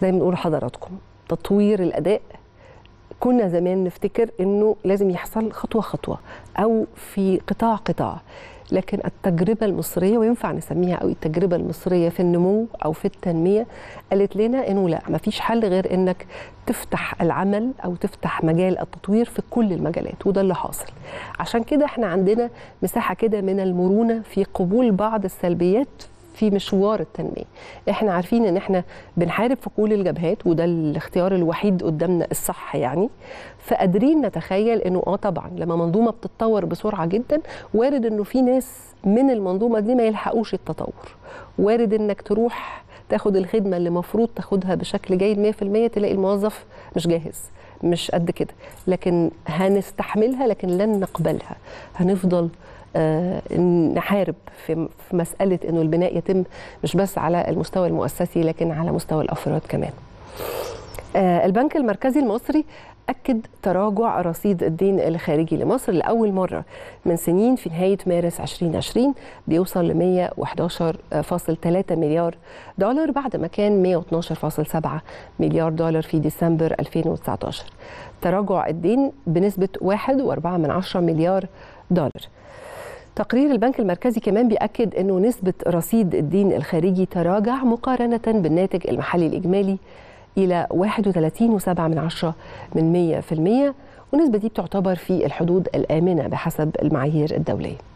زي ما بنقول لحضراتكم تطوير الاداء كنا زمان نفتكر انه لازم يحصل خطوه خطوه او في قطاع قطاع لكن التجربه المصريه وينفع نسميها او التجربه المصريه في النمو او في التنميه قالت لنا انه لا ما فيش حل غير انك تفتح العمل او تفتح مجال التطوير في كل المجالات وده اللي حاصل عشان كده احنا عندنا مساحه كده من المرونه في قبول بعض السلبيات في مشوار التنميه احنا عارفين ان احنا بنحارب في كل الجبهات وده الاختيار الوحيد قدامنا الصح يعني فقادرين نتخيل انه اه طبعا لما منظومه بتتطور بسرعه جدا وارد انه في ناس من المنظومه دي ما يلحقوش التطور وارد انك تروح تاخد الخدمه اللي المفروض تاخدها بشكل جيد 100% تلاقي الموظف مش جاهز مش قد كده لكن هنستحملها لكن لن نقبلها هنفضل آه، نحارب في في مساله انه البناء يتم مش بس على المستوى المؤسسي لكن على مستوى الافراد كمان. آه، البنك المركزي المصري أكد تراجع رصيد الدين الخارجي لمصر لأول مرة من سنين في نهاية مارس 2020 بيوصل ل 111.3 مليار دولار بعد ما كان 112.7 مليار دولار في ديسمبر 2019 تراجع الدين بنسبة 1.4 مليار دولار تقرير البنك المركزي كمان بيأكد أنه نسبة رصيد الدين الخارجي تراجع مقارنة بالناتج المحلي الإجمالي إلى 31.7 من عشرة من 100% والنسبة دي بتعتبر في الحدود الآمنة بحسب المعايير الدولية